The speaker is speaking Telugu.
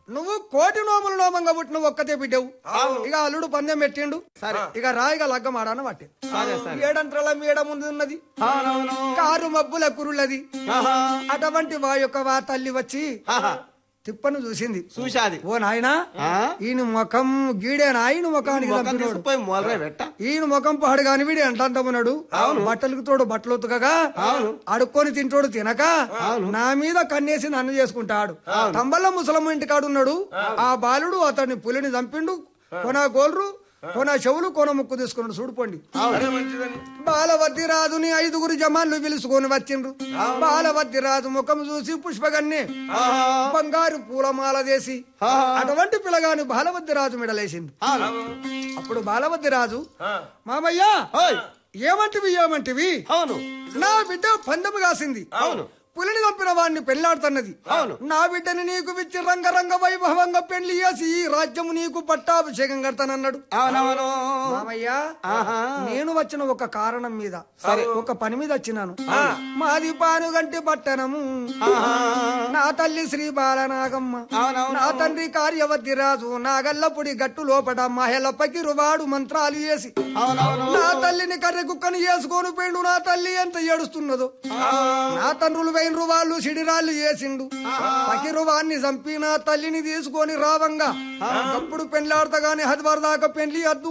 నువ్వు కోటి నోములు నోమంగా పుట్టిన ఒక్కతే బిడ్డవు ఇక అల్లుడు పందెం పెట్టిండు సరే ఇక రాయిగా లగ్గం ఆడాన పట్టి ఏడంత్రల మేడ ముందు ఉన్నది అవునవును కారు మబ్బుల కురులది ఆహా. అటువంటి వా యొక్క వా తల్లి వచ్చి ఆహా. తిప్పను చూసింది చూశాది ఓ నాయనా ఆ? ఈయన ముఖం గీడేనా ఆయన ముఖానికి మొక్కలు చంపినోడు తీసుకుపోయి మొదలై పెట్ట ఈయన ముఖం పాడు కాని వీడు ఎంతంతమున్నాడు బట్టలకు తోడు బట్టలు ఉతకగా అడుక్కొని తింటోడు తినక నా మీద కన్నేసి నన్ను చేసుకుంటాడు తంబల్ల ముసలమ్మ ఇంటికాడున్నాడు ఆ బాలుడు అతన్ని పులిని చంపిండు కొన గోల్రు కొన చెవులు కొన ముక్కు తీసుకున్నాడు చూడుకోండి అదే మంచిదని బాలవద్ది రాజుని ఐదుగురు జమాన్లు పిలుచుకొని వచ్చిండ్రు బాలవద్ది రాజు ముఖం చూసి పుష్పగన్ని బంగారు పూలమాల చేసి అటువంటి పిల్లగాని బాలవద్ది రాజు మెడలేసింది అప్పుడు బాలవద్ది రాజు మామయ్య ఓయ్. ఏమంటివి ఏమంటివి అవును నా బిడ్డ పందెము కాసింది అవును. పులిని చంపిన వాడిని పెళ్లాడుతున్నది అవును. నా బిడ్డని నీకు విచ్చి రంగరంగ వైభవంగా పెళ్లి చేసి ఈ రాజ్యము నీకు పట్టాభిషేకం కడతానన్నాడు అవునవును మామయ్య ఆహా. నేను వచ్చిన ఒక కారణం మీద సరే ఒక పని మీద వచ్చినాను మాది పానుగంటి పట్టణము నా తల్లి శ్రీ బాలనాగమ్మ అవునవును. నా తండ్రి కార్యవతి రాజు నాగల్లపుడి గట్టు లోపట మహిళ పకిరువాడు మంత్రాలు చేసి అవునవును నా తల్లిని కర్రె కుక్కని చేసుకొని పోయిండు నా తల్లి ఎంత ఏడుస్తున్నదో నా తండ్రులు వేయినరు వాళ్ళు సిడిరాళ్ళు చేసిండు పకిరువాన్ని చంపి నా తల్లిని తీసుకొని రావంగా అప్పుడు పెళ్లాడతా గాని హద్వార్ దాకా పెళ్లి అద్దు